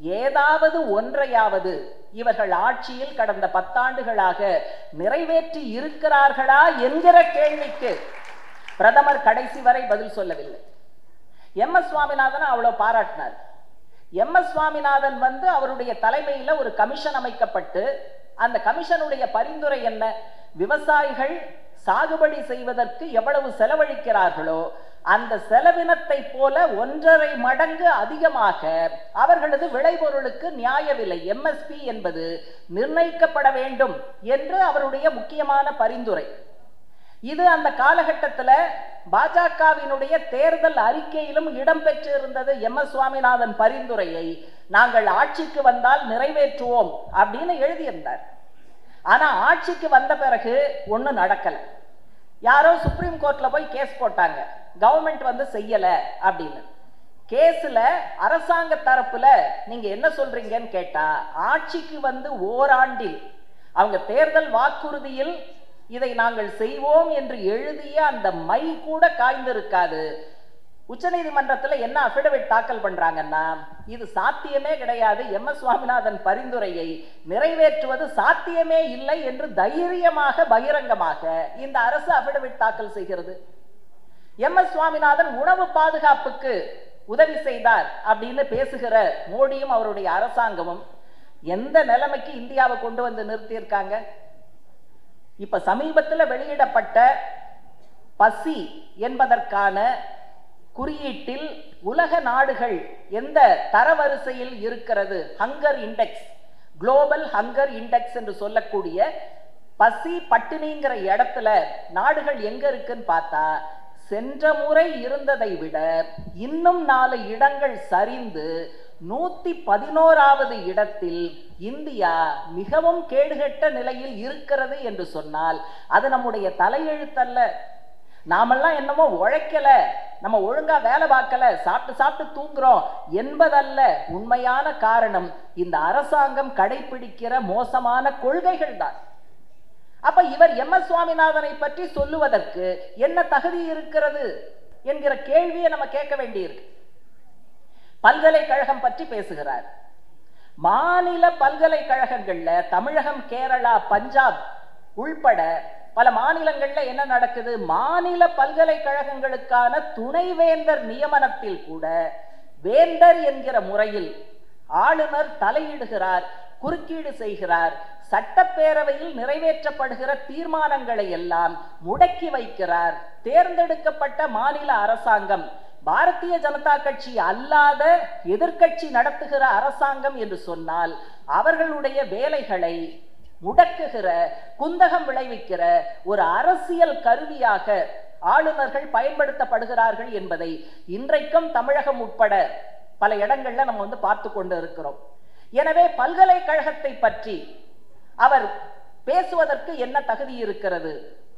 ஏதாவது ஒன்றையாவது இவர்கள் ஆட்சியில் கடந்த பத்தாண்டுகளாக நிறைவேற்றி இருக்கிறார்களா என்கிற கேள்விக்கு பிரதமர் கடைசி வரை பதில் சொல்லவில்லை எம் எஸ் சுவாமிநாதன் அவ்வளவு பாராட்டினார் எம் எஸ் சுவாமிநாதன் வந்து அவருடைய தலைமையில ஒரு கமிஷன் அமைக்கப்பட்டு அந்த கமிஷனுடைய பரிந்துரை என்ன விவசாயிகள் சாகுபடி செய்வதற்கு எவ்வளவு செலவழிக்கிறார்களோ அந்த செலவினத்தை போல ஒன்றரை மடங்கு அதிகமாக அவர்களது விளைபொருளுக்கு நியாய விலை எம்எஸ்பி என்பது நிர்ணயிக்கப்பட வேண்டும் என்று அவருடைய முக்கியமான பரிந்துரை இது அந்த காலகட்டத்தில் பாஜகவினுடைய தேர்தல் அறிக்கையிலும் இடம்பெற்றிருந்தது எம் எஸ் சுவாமிநாதன் பரிந்துரையை நாங்கள் ஆட்சிக்கு வந்தால் நிறைவேற்றுவோம் அப்படின்னு எழுதியிருந்தார் ஆனா ஆட்சிக்கு வந்த பிறகு ஒன்றும் நடக்கல யாரோ சுப்ரீம் கோர்ட்ல போய் கேஸ் போட்டாங்க கவர்மெண்ட் வந்து செய்யல அப்படின்னு கேஸ்ல அரசாங்க தரப்புல நீங்க என்ன சொல்றீங்கன்னு கேட்டா ஆட்சிக்கு வந்து ஓராண்டில் அவங்க தேர்தல் வாக்குறுதியில் இதை நாங்கள் செய்வோம் என்று எழுதிய அந்த மை கூட காய்ந்திருக்காது உச்சநீதிமன்றத்துல என்ன அபிடவிட் தாக்கல் பண்றாங்கன்னா இது சாத்தியமே கிடையாது எம் எஸ் சுவாமிநாதன் பரிந்துரையை நிறைவேற்றுவது சாத்தியமே இல்லை என்று தைரியமாக பகிரங்கமாக இந்த அரசு அபிடவிட் தாக்கல் செய்கிறது எம் எஸ் சுவாமிநாதன் உணவு பாதுகாப்புக்கு உதவி செய்தார் அப்படின்னு பேசுகிற மோடியும் அவருடைய அரசாங்கமும் எந்த நிலைமைக்கு இந்தியாவை கொண்டு வந்து நிறுத்தியிருக்காங்க இப்ப சமீபத்தில் வெளியிடப்பட்ட பசி என்பதற்கான குறியீட்டில் உலக நாடுகள் எந்த தரவரிசையில் இருக்கிறது hunger index global hunger index என்று சொல்லக்கூடிய பசி பட்டினிங்கிற இடத்துல நாடுகள் எங்க இருக்குன்னு பார்த்தா சென்ற முறை இருந்ததை விட இன்னும் நாலு இடங்கள் சரிந்து நூத்தி பதினோராவது இடத்தில் இந்தியா மிகவும் கேடுகெட்ட நிலையில் இருக்கிறது என்று சொன்னால் அது நம்முடைய தலையெழுத்தல்ல நாமெல்லாம் என்னமோ உழைக்கல நம்ம ஒழுங்கா வேலை பார்க்கல சாப்பிட்டு சாப்பிட்டு தூங்குறோம் என்பதல்ல உண்மையான காரணம் இந்த அரசாங்கம் கடைபிடிக்கிற மோசமான கொள்கைகள் தான் அப்ப இவர் எம் எஸ் சுவாமிநாதனை பற்றி சொல்லுவதற்கு என்ன தகுதி இருக்கிறது என்கிற கேள்வியை நம்ம கேட்க வேண்டியிருக்கு பல்கலைக்கழகம் பற்றி பேசுகிறார் மாநில பல்கலைக்கழகங்கள்ல தமிழகம் கேரளா பஞ்சாப் உள்பட பல மாநிலங்கள்ல என்ன நடக்குது மாநில பல்கலைக்கழகங்களுக்கான துணைவேந்தர் நியமனத்தில் கூட வேந்தர் என்கிற முறையில் ஆளுநர் தலையிடுகிறார் குறுக்கீடு செய்கிறார் சட்டப்பேரவையில் நிறைவேற்றப்படுகிற தீர்மானங்களை எல்லாம் முடக்கி வைக்கிறார் தேர்ந்தெடுக்கப்பட்ட மாநில அரசாங்கம் பாரதிய ஜனதா கட்சி அல்லாத எதிர்க்கட்சி நடத்துகிற அரசாங்கம் என்று சொன்னால் அவர்களுடைய வேலைகளை முடக்குகிற குந்தகம் விளைவிக்கிற ஒரு அரசியல் கருவியாக ஆளுநர்கள் பயன்படுத்தப்படுகிறார்கள் என்பதை இன்றைக்கும் தமிழகம் உட்பட பல இடங்கள்ல நம்ம வந்து பார்த்து கொண்டு இருக்கிறோம் எனவே பல்கலைக்கழகத்தை பற்றி அவர் பேசுவதற்கு என்ன தகுதி இருக்கிறது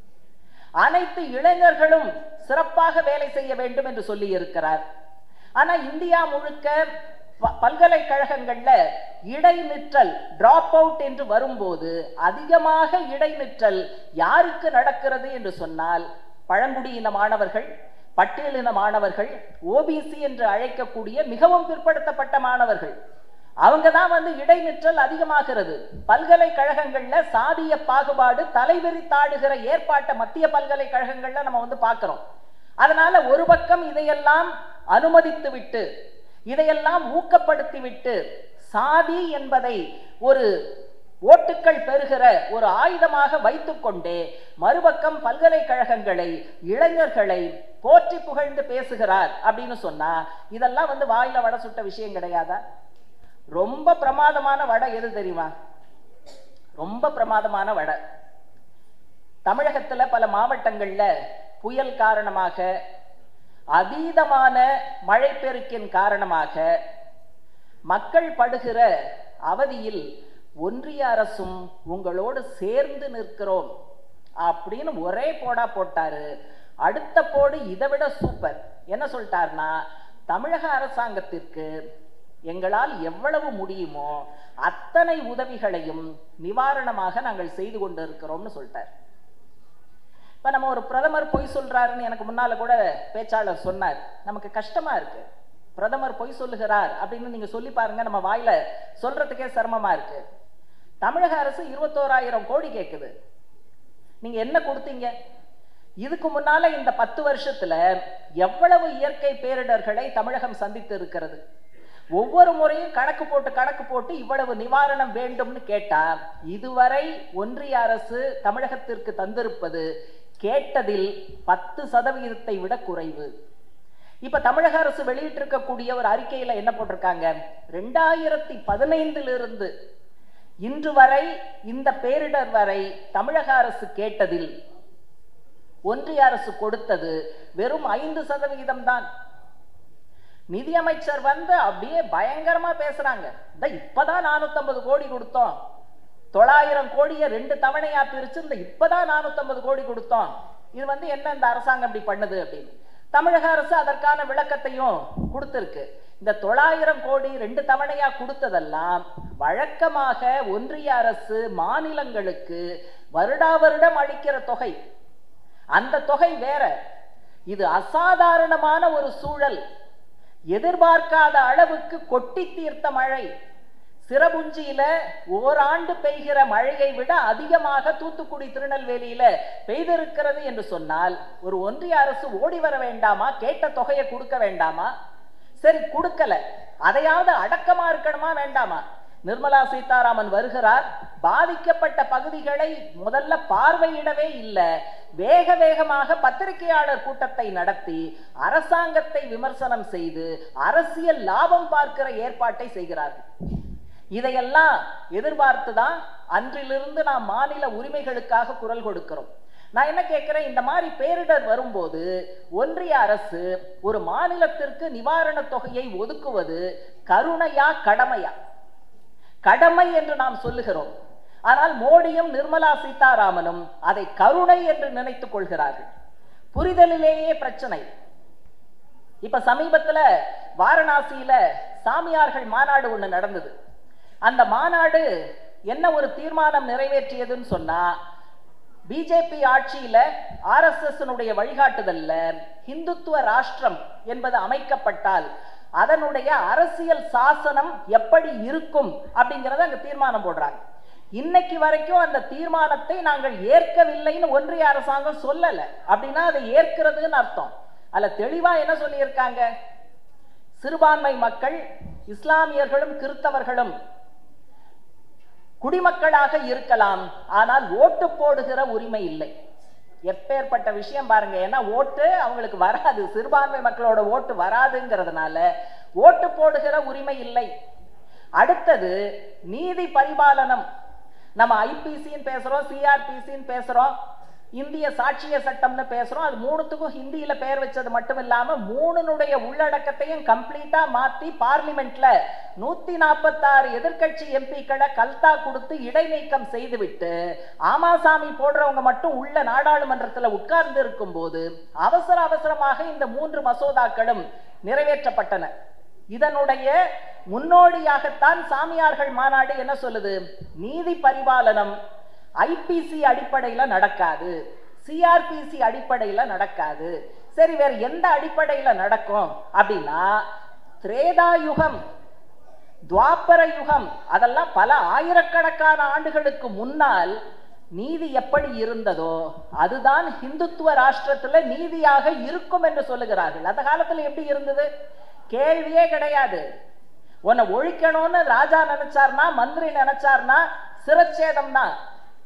அனைத்து இளைஞர்களும் சிறப்பாக வேலை செய்ய வேண்டும் என்று சொல்லி இருக்கிறார் ஆனா இந்தியா முழுக்க பல்கலைக்கழகங்கள்ல இடைநிற்றல் டிராப் அவுட் என்று வரும்போது அதிகமாக இடைநிற்றல் யாருக்கு நடக்கிறது என்று சொன்னால் பழங்குடியின மாணவர்கள் பட்டியலின மாணவர்கள் ஓபிசி என்று அழைக்கக்கூடிய மிகவும் பிற்படுத்தப்பட்ட மாணவர்கள் அவங்க தான் வந்து இடைநிற்றல் அதிகமாகிறது பல்கலைக்கழகங்கள்ல சாதிய பாகுபாடு தலைவிரித்தாடுகிற ஏற்பாட்டை மத்திய பல்கலைக்கழகங்கள்ல நம்ம வந்து பார்க்கிறோம் அதனால ஒரு பக்கம் இதையெல்லாம் அனுமதித்து விட்டு இதையெல்லாம் ஊக்கப்படுத்தி விட்டு சாதி என்பதை ஒரு ஓட்டுக்கள் பெறுகிற ஒரு ஆயுதமாக வைத்துக்கொண்டே மறுபக்கம் பல்கலைக்கழகங்களை இளைஞர்களை போற்றி புகழ்ந்து பேசுகிறார் அப்படின்னு சொன்னா இதெல்லாம் வந்து வாயில வடை சுட்ட விஷயம் கிடையாதா ரொம்ப பிரமாதமான வடை எது தெரியுமா ரொம்ப பிரமாதமான வடை தமிழகத்துல பல மாவட்டங்கள்ல புயல் காரணமாக அதீதமான மழை பெருக்கின் காரணமாக மக்கள் படுகிற அவதியில் ஒன்றிய அரசும் உங்களோடு சேர்ந்து நிற்கிறோம் அப்படின்னு ஒரே போடா போட்டாரு அடுத்த போடு இதை விட சூப்பர் என்ன சொல்லிட்டார்னா தமிழக அரசாங்கத்திற்கு எங்களால் எவ்வளவு முடியுமோ அத்தனை உதவிகளையும் நிவாரணமாக நாங்கள் செய்து கொண்டு இருக்கிறோம்னு சொல்லிட்டார் இப்ப நம்ம ஒரு பிரதமர் பொய் சொல்றாருன்னு எனக்கு முன்னால கூட பேச்சாளர் சொன்னார் நமக்கு கஷ்டமா இருக்கு பிரதமர் பொய் சொல்லுகிறார் அப்படின்னு நீங்க சொல்லி பாருங்க நம்ம வாயில சொல்றதுக்கே சிரமமா இருக்கு தமிழக அரசு இருபத்தோராயிரம் கோடி கேட்குது நீங்க என்ன கொடுத்தீங்க இதுக்கு முன்னால இந்த பத்து வருஷத்துல எவ்வளவு இயற்கை பேரிடர்களை தமிழகம் சந்தித்து இருக்கிறது ஒவ்வொரு முறையும் கணக்கு போட்டு கணக்கு போட்டு இவ்வளவு நிவாரணம் வேண்டும்னு கேட்டா இதுவரை ஒன்றிய அரசு தமிழகத்திற்கு தந்திருப்பது கேட்டதில் பத்து சதவீதத்தை விட குறைவு இப்ப தமிழக அரசு வெளியிட்டிருக்கக்கூடிய ஒரு அறிக்கையில என்ன போட்டிருக்காங்க ரெண்டாயிரத்தி பதினைந்திலிருந்து இன்று வரை இந்த பேரிடர் வரை தமிழக அரசு கேட்டதில் ஒன்றிய அரசு கொடுத்தது வெறும் ஐந்து சதவிகிதம் தான் நிதியமைச்சர் வந்து அப்படியே பயங்கரமா பேசுறாங்க இந்த இப்பதான் நானூத்தம்பது கோடி கொடுத்தோம் தொள்ளாயிரம் கோடியை ரெண்டு தவணையா பிரிச்சு இந்த இப்பதான் நானூத்தம்பது கோடி கொடுத்தோம் இது வந்து என்ன இந்த அரசாங்கம் இப்படி பண்ணுது அப்படின்னு தமிழக அரசு அதற்கான விளக்கத்தையும் கொடுத்திருக்கு இந்த தொள்ளாயிரம் கோடி ரெண்டு தவணையா கொடுத்ததெல்லாம் வழக்கமாக ஒன்றிய அரசு மாநிலங்களுக்கு வருடா வருடம் அளிக்கிற தொகை அந்த தொகை வேற இது அசாதாரணமான ஒரு சூழல் எதிர்பார்க்காத அளவுக்கு கொட்டி தீர்த்த மழை சிறபுஞ்சியில ஓராண்டு பெய்கிற மழையை விட அதிகமாக தூத்துக்குடி திருநெல்வேலியில பெய்திருக்கிறது என்று சொன்னால் ஒரு ஒன்றிய அரசு ஓடி வர வேண்டாமா கேட்ட தொகையை கொடுக்க வேண்டாமா சரி கொடுக்கல அதையாவது அடக்கமா இருக்கணுமா வேண்டாமா நிர்மலா சீதாராமன் வருகிறார் பாதிக்கப்பட்ட பகுதிகளை முதல்ல பார்வையிடவே இல்லை வேக வேகமாக பத்திரிகையாளர் கூட்டத்தை நடத்தி அரசாங்கத்தை விமர்சனம் செய்து அரசியல் லாபம் பார்க்கிற ஏற்பாட்டை செய்கிறார்கள் இதையெல்லாம் எதிர்பார்த்துதான் அன்றிலிருந்து நாம் மாநில உரிமைகளுக்காக குரல் கொடுக்கிறோம் நான் என்ன கேட்கிறேன் இந்த மாதிரி பேரிடர் வரும்போது ஒன்றிய அரசு ஒரு மாநிலத்திற்கு நிவாரண தொகையை ஒதுக்குவது கருணையா கடமையா கடமை என்று நாம் சொல்லுகிறோம் ஆனால் மோடியும் நிர்மலா சீதாராமனும் அதை கருணை என்று நினைத்துக் கொள்கிறார்கள் புரிதலிலேயே பிரச்சனை இப்ப சமீபத்துல வாரணாசியில சாமியார்கள் மாநாடு ஒண்ணு நடந்தது அந்த மாநாடு என்ன ஒரு தீர்மானம் நிறைவேற்றியதுன்னு சொன்னா பிஜேபி ஆட்சியில ஆர்எஸ்எஸ் வழிகாட்டுதல்ல இந்துத்துவ ராஷ்டிரம் என்பது அமைக்கப்பட்டால் அதனுடைய அரசியல் சாசனம் எப்படி இருக்கும் அப்படிங்கறத அங்க தீர்மானம் போடுறாங்க இன்னைக்கு வரைக்கும் அந்த தீர்மானத்தை நாங்கள் ஏற்கவில்லைன்னு ஒன்றிய அரசாங்கம் சொல்லல அப்படின்னா அதை ஏற்கிறதுன்னு அர்த்தம் அதுல தெளிவா என்ன சொல்லியிருக்காங்க சிறுபான்மை மக்கள் இஸ்லாமியர்களும் கிறிஸ்தவர்களும் குடிமக்களாக இருக்கலாம் ஆனால் ஓட்டு போடுகிற உரிமை இல்லை எப்பேற்பட்ட விஷயம் பாருங்க ஏன்னா ஓட்டு அவங்களுக்கு வராது சிறுபான்மை மக்களோட ஓட்டு வராதுங்கிறதுனால ஓட்டு போடுகிற உரிமை இல்லை அடுத்தது நீதி பரிபாலனம் நம்ம ஐபிசின்னு பேசுறோம் சிஆர்பிசின்னு பேசுறோம் இந்திய சாட்சிய சட்டம்னு பேசுறோம் அது மூணுத்துக்கும் ஹிந்தியில பெயர் வச்சது மட்டும் இல்லாம மூணுனுடைய உள்ளடக்கத்தையும் கம்ப்ளீட்டா மாத்தி பார்லிமெண்ட்ல நூத்தி நாற்பத்தாறு எதிர்கட்சி எம்பிக்களை கல்தா கொடுத்து இடைநீக்கம் செய்துவிட்டு ஆமாசாமி போடுறவங்க மட்டும் உள்ள நாடாளுமன்றத்துல உட்கார்ந்து இருக்கும் போது அவசர அவசரமாக இந்த மூன்று மசோதாக்களும் நிறைவேற்றப்பட்டன இதனுடைய முன்னோடியாகத்தான் சாமியார்கள் மாநாடு என்ன சொல்லுது நீதி பரிபாலனம் ஐபிசி அடிப்படையில் நடக்காது சிஆர்பிசி அடிப்படையில் நடக்காது சரி வேற எந்த அடிப்படையில் நடக்கும் அப்படின்னா திரேதா யுகம் துவாபர யுகம் அதெல்லாம் பல ஆயிரக்கணக்கான ஆண்டுகளுக்கு முன்னால் நீதி எப்படி இருந்ததோ அதுதான் இந்துத்துவ ராஷ்டிரத்துல நீதியாக இருக்கும் என்று சொல்லுகிறார்கள் அந்த காலத்துல எப்படி இருந்தது கேள்வியே கிடையாது உன்னை ஒழிக்கணும்னு ராஜா நினைச்சார்னா மந்திரி நினைச்சார்னா சிரச்சேதம் தான்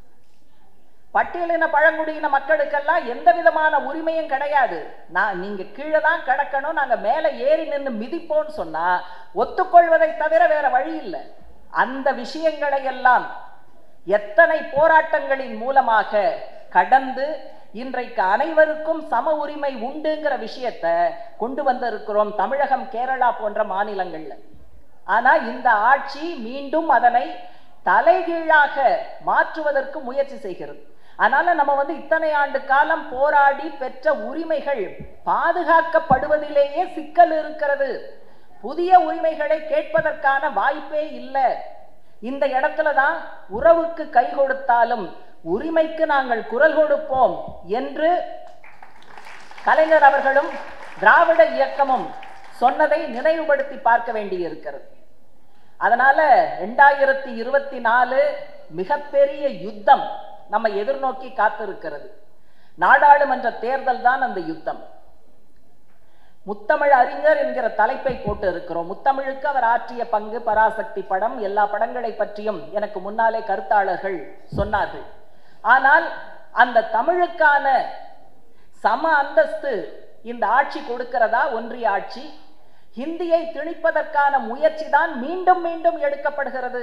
பட்டியலின பழங்குடியின மக்களுக்கெல்லாம் எந்த விதமான உரிமையும் கிடையாது நான் நீங்க கீழே தான் கிடக்கணும் நாங்க மேல ஏறி நின்று மிதிப்போம்னு சொன்னா ஒத்துக்கொள்வதை தவிர வேற வழி இல்லை அந்த விஷயங்களை எல்லாம் எத்தனை போராட்டங்களின் மூலமாக கடந்து இன்றைக்கு அனைவருக்கும் சம உரிமை உண்டுங்கிற விஷயத்தை கொண்டு வந்திருக்கிறோம் தமிழகம் கேரளா போன்ற மாநிலங்கள்ல ஆனா இந்த ஆட்சி மீண்டும் அதனை தலைகீழாக மாற்றுவதற்கு முயற்சி செய்கிறது அதனால நம்ம வந்து இத்தனை ஆண்டு காலம் போராடி பெற்ற உரிமைகள் பாதுகாக்கப்படுவதிலேயே சிக்கல் இருக்கிறது புதிய உரிமைகளை கேட்பதற்கான வாய்ப்பே இல்லை இந்த இடத்துல தான் உறவுக்கு கை கொடுத்தாலும் உரிமைக்கு நாங்கள் குரல் கொடுப்போம் என்று கலைஞர் அவர்களும் திராவிட இயக்கமும் சொன்னதை நினைவுபடுத்தி பார்க்க வேண்டியிருக்கிறது அதனால ரெண்டாயிரத்தி இருபத்தி நாலு மிகப்பெரிய யுத்தம் நம்ம எதிர்நோக்கி காத்திருக்கிறது நாடாளுமன்ற தேர்தல் தான் அந்த யுத்தம் முத்தமிழ் அறிஞர் என்கிற தலைப்பை போட்டு இருக்கிறோம் முத்தமிழுக்கு அவர் ஆற்றிய பங்கு பராசக்தி படம் எல்லா படங்களை பற்றியும் எனக்கு முன்னாலே கருத்தாளர்கள் சொன்னார்கள் ஆனால் அந்த தமிழுக்கான சம அந்தஸ்து இந்த ஆட்சி கொடுக்கிறதா ஒன்றிய ஆட்சி ஹிந்தியை திணிப்பதற்கான முயற்சி தான் மீண்டும் மீண்டும் எடுக்கப்படுகிறது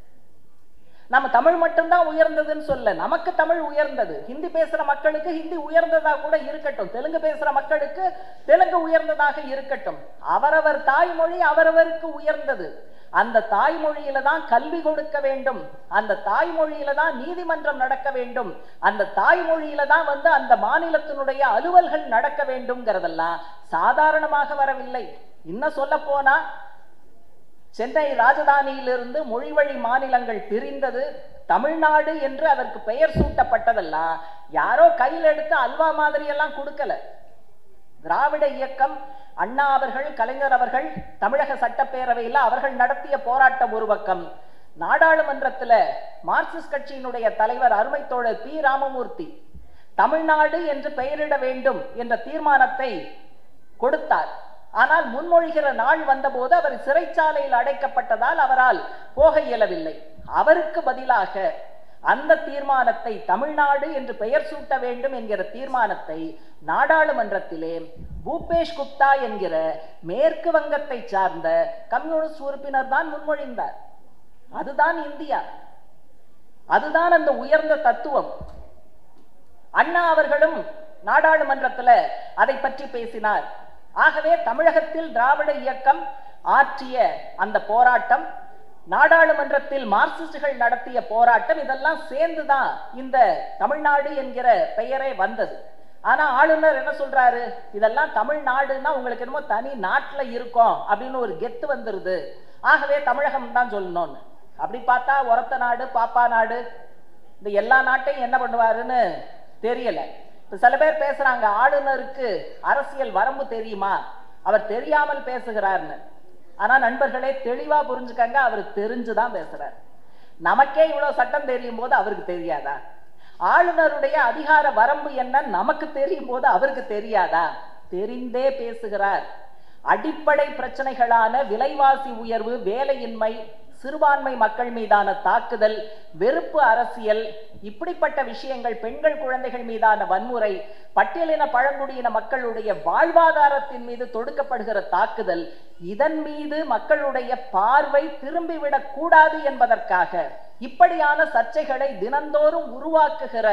நம்ம தமிழ் மட்டும்தான் உயர்ந்ததுன்னு சொல்ல நமக்கு தமிழ் உயர்ந்தது ஹிந்தி பேசுற மக்களுக்கு ஹிந்தி உயர்ந்ததா கூட இருக்கட்டும் தெலுங்கு பேசுற மக்களுக்கு தெலுங்கு உயர்ந்ததாக இருக்கட்டும் அவரவர் தாய்மொழி அவரவருக்கு உயர்ந்தது அந்த தாய்மொழியில தான் கல்வி கொடுக்க வேண்டும் அந்த தாய்மொழியில தான் நீதிமன்றம் நடக்க வேண்டும் அந்த தாய்மொழியில தான் வந்து அந்த மாநிலத்தினுடைய அலுவல்கள் நடக்க வேண்டும்ங்கிறதெல்லாம் சாதாரணமாக வரவில்லை இன்னும் சொல்ல போனா சென்னை ராஜதானியிலிருந்து மொழிவழி மாநிலங்கள் பிரிந்தது தமிழ்நாடு என்று அதற்கு பெயர் சூட்டப்பட்டதெல்லாம் யாரோ கையில் எடுத்து அல்வா மாதிரி எல்லாம் கொடுக்கல திராவிட இயக்கம் அண்ணா அவர்கள் கலைஞர் அவர்கள் தமிழக சட்டப்பேரவையில் அவர்கள் நடத்திய போராட்டம் ஒரு பக்கம் நாடாளுமன்றத்தில் மார்க்சிஸ்ட் கட்சியினுடைய தலைவர் அருமை தோழர் பி ராமமூர்த்தி தமிழ்நாடு என்று பெயரிட வேண்டும் என்ற தீர்மானத்தை கொடுத்தார் ஆனால் முன்மொழிகிற நாள் வந்தபோது அவர் சிறைச்சாலையில் அடைக்கப்பட்டதால் அவரால் போக இயலவில்லை அவருக்கு பதிலாக அந்த தீர்மானத்தை தமிழ்நாடு என்று பெயர் சூட்ட வேண்டும் என்கிற தீர்மானத்தை நாடாளுமன்றத்திலே பூபேஷ் குப்தா என்கிற மேற்கு வங்கத்தை சார்ந்த கம்யூனிஸ்ட் உறுப்பினர் தான் முன்மொழிந்தார் அதுதான் இந்தியா அதுதான் அந்த உயர்ந்த தத்துவம் அண்ணா அவர்களும் நாடாளுமன்றத்தில் அதை பற்றி பேசினார் ஆகவே தமிழகத்தில் திராவிட இயக்கம் ஆற்றிய அந்த போராட்டம் நாடாளுமன்றத்தில் மார்க்சிஸ்டுகள் நடத்திய போராட்டம் இதெல்லாம் சேர்ந்துதான் இந்த தமிழ்நாடு என்கிற பெயரே வந்தது ஆனா ஆளுநர் என்ன சொல்றாரு இதெல்லாம் தமிழ்நாடுன்னா உங்களுக்கு என்னமோ தனி நாட்டுல இருக்கோம் அப்படின்னு ஒரு கெத்து வந்துருது ஆகவே தமிழகம் தான் சொல்லணும்னு அப்படி பார்த்தா ஒரத்த நாடு பாப்பா நாடு இந்த எல்லா நாட்டையும் என்ன பண்ணுவாருன்னு தெரியல இப்ப சில பேர் பேசுறாங்க ஆளுநருக்கு அரசியல் வரம்பு தெரியுமா அவர் தெரியாமல் பேசுகிறார்னு ஆனா நண்பர்களே தெளிவா புரிஞ்சுக்கங்க அவர் தெரிஞ்சுதான் பேசுறார் நமக்கே இவ்வளவு சட்டம் தெரியும் போது அவருக்கு தெரியாதா ஆளுநருடைய அதிகார வரம்பு என்ன நமக்கு தெரியும் போது அவருக்கு தெரியாதா தெரிந்தே பேசுகிறார் அடிப்படை பிரச்சனைகளான விலைவாசி உயர்வு வேலையின்மை சிறுபான்மை மக்கள் மீதான தாக்குதல் வெறுப்பு அரசியல் இப்படிப்பட்ட விஷயங்கள் பெண்கள் குழந்தைகள் மீதான வன்முறை பட்டியலின பழங்குடியின மக்களுடைய வாழ்வாதாரத்தின் மீது தொடுக்கப்படுகிற தாக்குதல் இதன் மீது மக்களுடைய பார்வை திரும்பிவிடக் கூடாது என்பதற்காக இப்படியான சர்ச்சைகளை தினந்தோறும் உருவாக்குகிற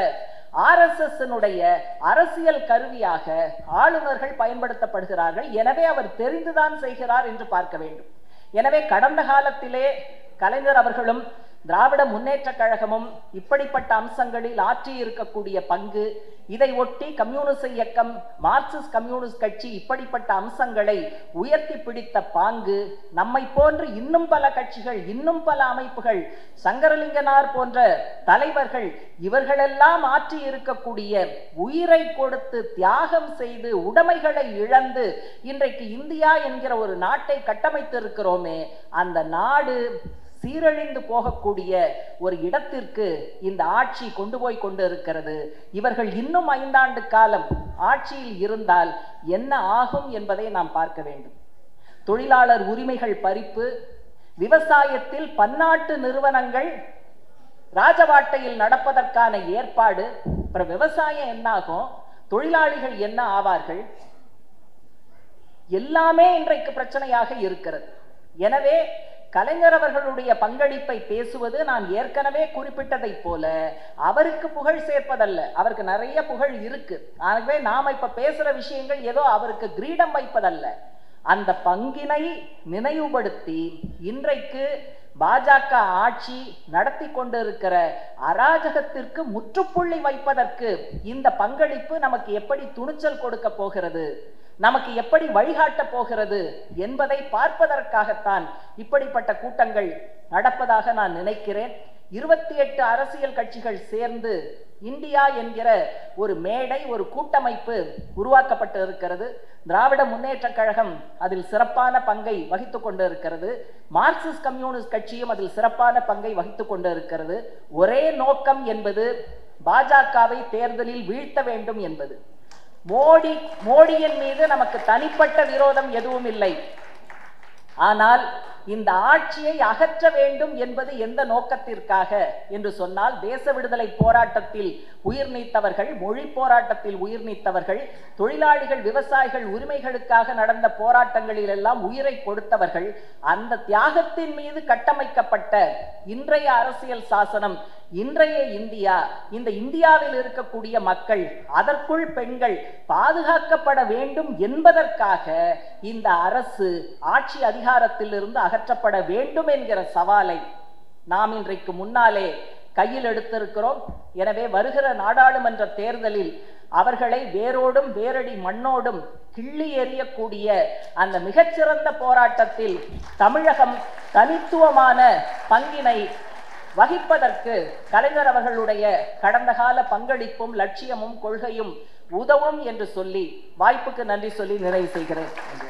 ஆர்எஸ்எஸ் அரசியல் கருவியாக ஆளுநர்கள் பயன்படுத்தப்படுகிறார்கள் எனவே அவர் தெரிந்துதான் செய்கிறார் என்று பார்க்க வேண்டும் எனவே கடந்த காலத்திலே கலைஞர் அவர்களும் திராவிட முன்னேற்ற கழகமும் இப்படிப்பட்ட அம்சங்களில் ஆற்றி இருக்கக்கூடிய பங்கு இதை ஒட்டி கம்யூனிச இயக்கம் மார்க்சிஸ்ட் கம்யூனிஸ்ட் கட்சி இப்படிப்பட்ட அம்சங்களை உயர்த்தி பிடித்த பாங்கு நம்மை போன்று இன்னும் பல கட்சிகள் இன்னும் பல அமைப்புகள் சங்கரலிங்கனார் போன்ற தலைவர்கள் இவர்களெல்லாம் ஆற்றி இருக்கக்கூடிய உயிரை கொடுத்து தியாகம் செய்து உடைமைகளை இழந்து இன்றைக்கு இந்தியா என்கிற ஒரு நாட்டை கட்டமைத்திருக்கிறோமே அந்த நாடு சீரழிந்து போகக்கூடிய ஒரு இடத்திற்கு இந்த ஆட்சி கொண்டு போய் கொண்டு இருக்கிறது இவர்கள் இன்னும் ஐந்தாண்டு காலம் ஆட்சியில் இருந்தால் என்ன ஆகும் என்பதை நாம் பார்க்க வேண்டும் தொழிலாளர் உரிமைகள் பறிப்பு விவசாயத்தில் பன்னாட்டு நிறுவனங்கள் ராஜவாட்டையில் நடப்பதற்கான ஏற்பாடு அப்புறம் விவசாயம் என்னாகும் தொழிலாளிகள் என்ன ஆவார்கள் எல்லாமே இன்றைக்கு பிரச்சனையாக இருக்கிறது எனவே கலைஞர் அவர்களுடைய பங்களிப்பை பேசுவது நான் ஏற்கனவே குறிப்பிட்டதைப் போல அவருக்கு புகழ் சேர்ப்பதல்ல அவருக்கு நிறைய புகழ் இருக்கு ஆகவே நாம இப்ப பேசுற விஷயங்கள் ஏதோ அவருக்கு கிரீடம் வைப்பதல்ல அந்த பங்கினை நினைவுபடுத்தி இன்றைக்கு பாஜக ஆட்சி நடத்தி கொண்டிருக்கிற அராஜகத்திற்கு முற்றுப்புள்ளி வைப்பதற்கு இந்த பங்களிப்பு நமக்கு எப்படி துணிச்சல் கொடுக்க போகிறது நமக்கு எப்படி வழிகாட்ட போகிறது என்பதை பார்ப்பதற்காகத்தான் இப்படிப்பட்ட கூட்டங்கள் நடப்பதாக நான் நினைக்கிறேன் இருபத்தி எட்டு அரசியல் கட்சிகள் சேர்ந்து இந்தியா என்கிற ஒரு மேடை ஒரு கூட்டமைப்பு உருவாக்கப்பட்டு இருக்கிறது திராவிட முன்னேற்ற கழகம் அதில் சிறப்பான பங்கை வகித்துக் கொண்டு இருக்கிறது மார்க்சிஸ்ட் கம்யூனிஸ்ட் கட்சியும் அதில் சிறப்பான பங்கை வகித்துக் கொண்டு இருக்கிறது ஒரே நோக்கம் என்பது பாஜகவை தேர்தலில் வீழ்த்த வேண்டும் என்பது மோடி மோடியின் மீது நமக்கு தனிப்பட்ட விரோதம் எதுவும் இல்லை ஆனால் இந்த ஆட்சியை அகற்ற வேண்டும் என்பது எந்த நோக்கத்திற்காக என்று சொன்னால் தேச விடுதலை போராட்டத்தில் உயிர் நீத்தவர்கள் மொழி போராட்டத்தில் உயிர் நீத்தவர்கள் தொழிலாளிகள் விவசாயிகள் உரிமைகளுக்காக நடந்த போராட்டங்களில் எல்லாம் உயிரை கொடுத்தவர்கள் அந்த தியாகத்தின் மீது கட்டமைக்கப்பட்ட இன்றைய அரசியல் சாசனம் இன்றைய இந்தியா இந்த இந்தியாவில் இருக்கக்கூடிய மக்கள் அதற்குள் பெண்கள் பாதுகாக்கப்பட வேண்டும் என்பதற்காக இந்த அரசு ஆட்சி அதிகாரத்தில் இருந்து அகற்றப்பட வேண்டும் என்கிற சவாலை நாம் இன்றைக்கு முன்னாலே கையில் எடுத்திருக்கிறோம் எனவே வருகிற நாடாளுமன்ற தேர்தலில் அவர்களை வேரோடும் வேரடி மண்ணோடும் கிள்ளி எறியக்கூடிய அந்த மிகச்சிறந்த போராட்டத்தில் தமிழகம் தனித்துவமான பங்கினை வகிப்பதற்கு கலைஞர் அவர்களுடைய கடந்த கால பங்களிப்பும் லட்சியமும் கொள்கையும் உதவும் என்று சொல்லி வாய்ப்புக்கு நன்றி சொல்லி நிறைவு செய்கிறேன்